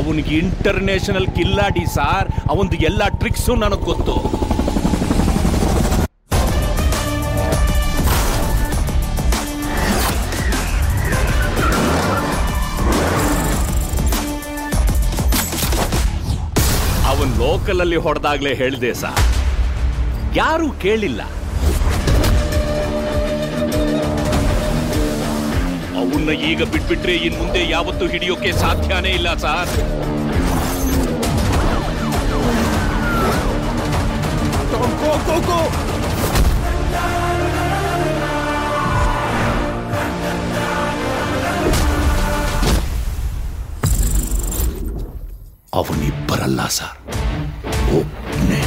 ಅವನಿಗೆ international ಕಿಲ್ಲಾಡಿ sir ಅವನದು ಎಲ್ಲ ಟ್ರಿಕ್ಸು ನನಗೆ ಗೊತ್ತು ಅವನ್ ಲೋಕಲ್ ಅಲ್ಲಿ ಹೊಡೆದಾಗ್ಲೇ ಹೇಳಿದೆ ಸರ್ ಯಾರು ಕೇಳಿಲ್ಲ ಅವನ್ನ ಈಗ ಬಿಟ್ಬಿಟ್ರೆ ಇನ್ ಮುಂದೆ ಯಾವತ್ತೂ ಹಿಡಿಯೋಕೆ ಸಾಧ್ಯನೇ ಇಲ್ಲ ಸರ್ ಗೋ, ಗೋ, ಗೋ. ಅವನಿಬ್ಬರಲ್ಲ ಸರ್ ಒಬ್ನೇ